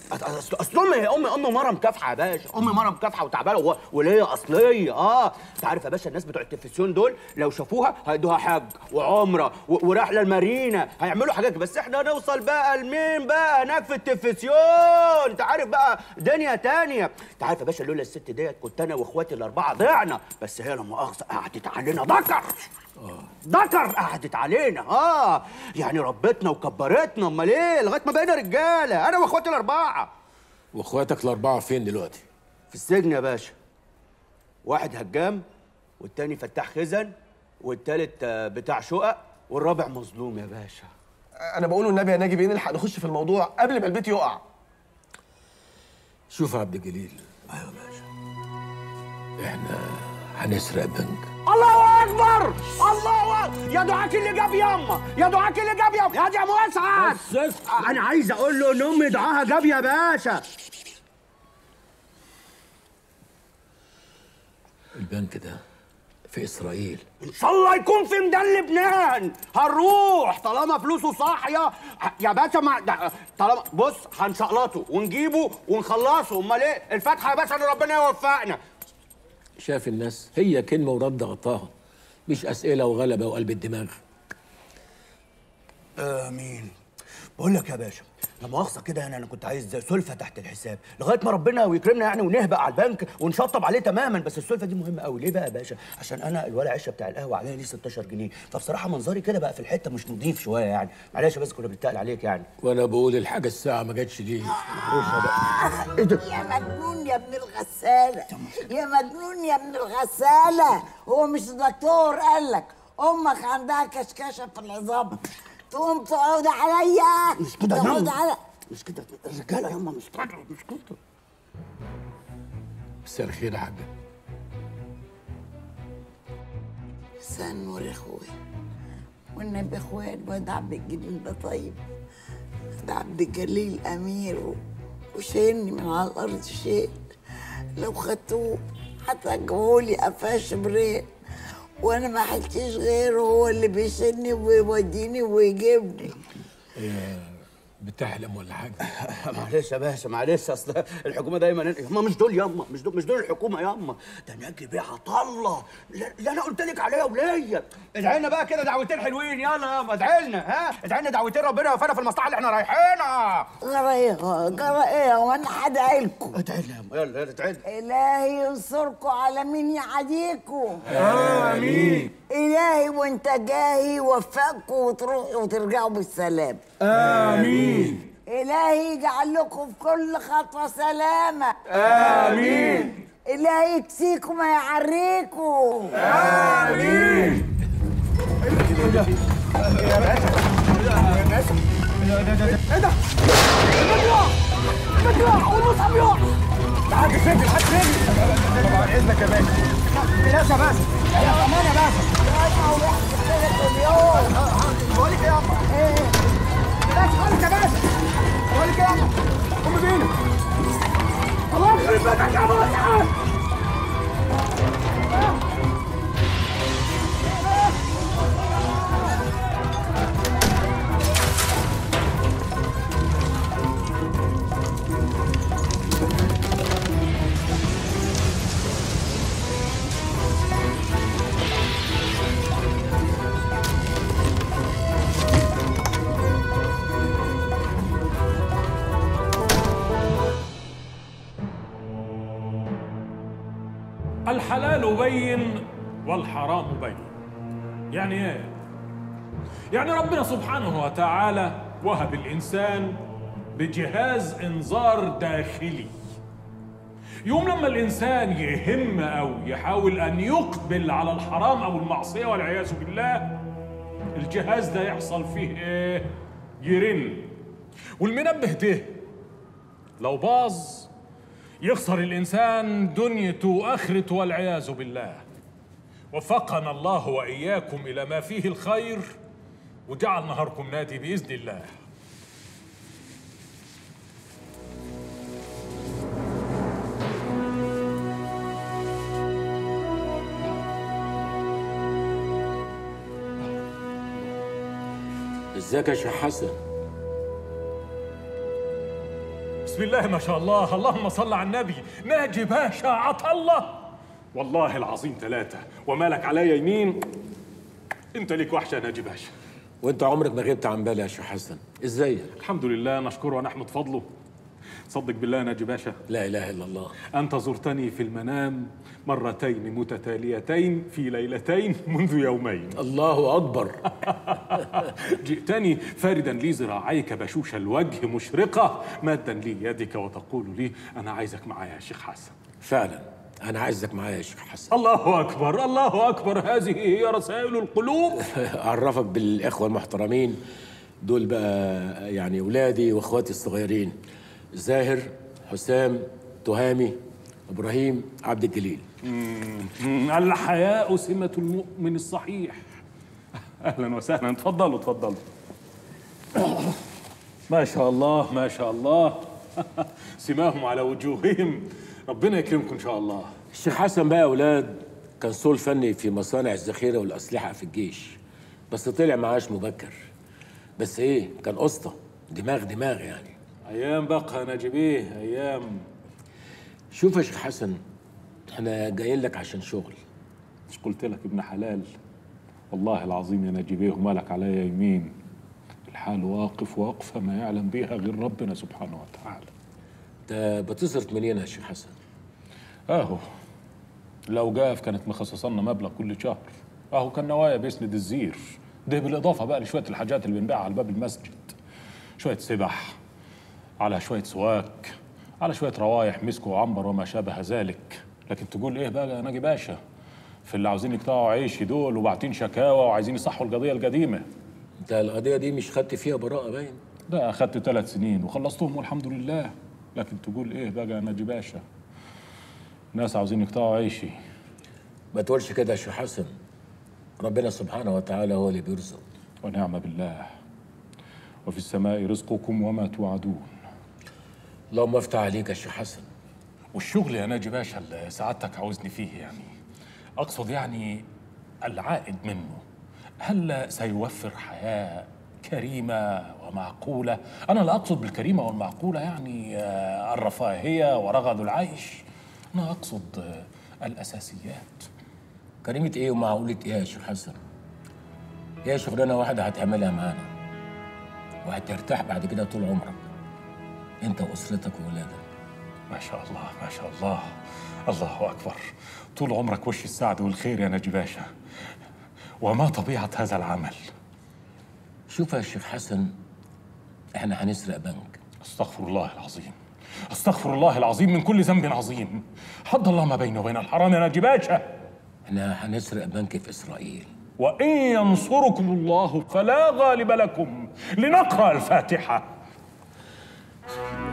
اصل أصل امي امي امي مره مكافحه يا باشا امي مره مكافحه وتعبانه و- وليا اصليه اه انت عارف يا باشا الناس بتوع التلفزيون دول لو شافوها هيدوها حج وعمره و- ورحله المارينا هيعملوا حاجات بس احنا نوصل بقى لمين بقى هناك في التلفزيون انت عارف بقى دنيا تانية انت عارف يا باشا لولا الست ديت كنت انا واخواتي الاربعه ضعنا بس هي لما مؤاخذه قعدت علينا ذكر ذكر قعدت علينا اه يعني ربتنا وكبرتنا امال ايه لغايه ما بقينا رجاله انا واخواتي الاربعه واخواتك الاربعه فين دلوقتي في السجن يا باشا واحد هجام والتاني فتاح خزن والتالت آه، بتاع شقق والرابع مظلوم يا باشا انا بقول النبي يا ناجي بيه نلحق نخش في الموضوع قبل ما البيت يقع شوف يا عبد الجليل ايوه يا باشا احنا هنسرق بنك الله اكبر الله اكبر يا دعاك اللي جاب ياما يا دعاك اللي جاب ياما يا دي يا مسعد انا عايز اقول له ان امي دعاها جاب يا باشا البنك ده في اسرائيل ان شاء الله يكون في ميدان لبنان هنروح طالما فلوسه صاحيه يا باشا ما ده- طالما بص هنشقلطه ونجيبه ونخلصه امال ايه الفاتحه يا باشا ان ربنا يوفقنا شاف الناس هي كلمه ورد غطاها مش اسئله وغلبه وقلب الدماغ امين بقول لك يا باشا لا مؤاخذه كده يعني انا كنت عايز سلفه تحت الحساب لغايه ما ربنا ويكرمنا يعني ونهبق على البنك ونشطب عليه تماما بس السلفه دي مهمه قوي ليه بقى يا باشا عشان انا الولا عشه بتاع القهوه عليها ليه 16 جنيه فبصراحه منظري كده بقى في الحته مش نضيف شويه يعني معلش بس كنا بنتقل عليك يعني وانا بقول الحاجه الساعه ما جاتش ليه يا مجنون يا ابن الغسالة يا مجنون يا ابن الغسالة هو مش دكتور قال لك أمك عندها كشكشة في العظام تقوم تقعد عليا مش كده تقعد ياما على مش كده الرجاله ياما مش كده مش كده مساء الخير يا حاجه مساء النور يا اخويا والنبي اخويا الواد عبد الجليل ده طيب ده عبد الجليل امير و- وشايلني من على الارض شيل لو خدتوه هترجعولي قفاش برين وانا ما حلتش غيره هو اللي بيشيلني ويوديني ويجيبني بتحلم ولا حاجه معلش يا باشا معلش اصل الحكومه دايما ياما مش دول ياما مش دول مش دول الحكومه ياما ده ناجي بيه عطله اللي انا قلت لك عليها وليا ادعي لنا بقى كده دعوتين حلوين يلا ياما ادعي لنا ها ادعي لنا دعوتين ربنا يوفقنا في المصلحه اللي احنا رايحينها جرى ايه جرى ايه وانا هدعي لكم ادعي لنا ياما يلا يلا ادعي لنا إلهي ينصركم على مين يعاديكم امين إلهي وأنت جاهي يوفقكم وتروحوا وترجعوا بالسلام امين إلهي يجعل لكم في كل خطوة سلامة امين إلهي يكسيكم ما يعريكم امين ايه ده؟ المجروح المجروح والمصحف يقع لحد فين لحد فين طبعا اذنك يا باشا بلاش يا باشا يا امان يا باشا بقول لك ايه يا اما بلاش خالص يا باشا بقول لك ايه يا اما قومي بينا الله يخرب بيتك يا مصحف الحلال بين والحرام بين يعني ايه يعني ربنا سبحانه وتعالى وهب الانسان بجهاز انذار داخلي يوم لما الانسان يهم او يحاول ان يقبل على الحرام او المعصيه والعياذ بالله الجهاز ده يحصل فيه ايه يرن والمنبه ده لو باظ يخسر الإنسان دنيته وآخرته والعياذ بالله وفقنا الله وإياكم إلى ما فيه الخير وجعل نهاركم نادي بإذن الله ازيك يا شيخ حسن بسم الله ما شاء الله اللهم صل على النبي ناجي باشا عطا الله والله العظيم ثلاثة ومالك عليا يمين انت ليك وحشة يا ناجي باشا وانت عمرك ما غبت عن بالي يا شيخ حسن ازيك الحمد لله نشكره ونحمد فضله صدق بالله يا ناجي باشا لا اله الا الله أنت زرتني في المنام مرتين متتاليتين في ليلتين منذ يومين الله اكبر جئتني فاردا لي ذراعيك بشوش الوجه مشرقة مادا لي يدك وتقول لي أنا عايزك معايا يا شيخ حسن فعلا انا عايزك معايا يا شيخ حسن الله أكبر الله أكبر هذه هي رسائل القلوب اعرفك بالاخوه المحترمين دول بقى يعني اولادي واخواتي الصغيرين زاهر حسام تهامي ابراهيم عبد الجليل مم، الحياء سمة المؤمن الصحيح أهلا وسهلا تفضلوا تفضلوا ما شاء الله ما شاء الله سماهم على وجوههم ربنا يكرمكم إن شاء الله الشيخ حسن بقى يا اولاد كان صول فني في مصانع الذخيره والاسلحه في الجيش بس طلع معاش مبكر بس ايه كان قسطه دماغ دماغ يعني أيام بقى نجيبيه أيام شوف يا شيخ حسن احنا جايين لك عشان شغل مش قلت لك ابن حلال والله العظيم يا نجيبيه ومالك عليا يمين الحال واقف واقفة ما يعلم بها غير ربنا سبحانه وتعالى انت بتصرف منين يا شيخ حسن اهو الاوقاف كانت مخصصه لنا مبلغ كل شهر اهو كان نوايا بيسند الزير ده بالاضافه بقى لشويه الحاجات اللي بنبيعها على باب المسجد شويه سبح على شويه سواك على شويه روايح مسك وعنبر وما شابه ذلك لكن تقول ايه بقى يا ناجي باشا في اللي عاوزين يقطعوا عيشي دول وبعتين شكاوى وعايزين يصحوا القضيه القديمه انت القضيه دي مش خدت فيها براءه باين ده اخدت ثلاث سنين وخلصتهم والحمد لله لكن تقول ايه بقى يا ناجي باشا ناس عاوزين يقطعوا عيشي ما تقولش كده يا شيخ حسن ربنا سبحانه وتعالى هو اللي بيرزق ونعم بالله وفي السماء رزقكم وما توعدون اللهم افتح عليك يا شيخ حسن والشغل يا ناجي باشا اللي سعادتك عاوزني فيه يعني اقصد يعني العائد منه هل سيوفر حياه كريمه ومعقوله انا لا اقصد بالكريمه والمعقوله يعني آه، الرفاهيه ورغد العيش انا اقصد آه، الاساسيات كريمة ايه ومعقولة ايه يا شيخ حسن هي شغلانة واحدة هتعملها معانا وهترتاح بعد كده طول عمرك انت واسرتك وولادك ما شاء الله ما شاء الله الله أكبر طول عمرك وش السعد والخير يا نجي باشا وما طبيعة هذا العمل شوف يا شيخ حسن احنا هنسرق بنك استغفر الله العظيم استغفر الله العظيم من كل ذنب عظيم حد الله ما بيني وبين الحرام يا نجي باشا احنا هنسرق بنك في اسرائيل وإن ينصركم الله فلا غالب لكم لنقرأ الفاتحة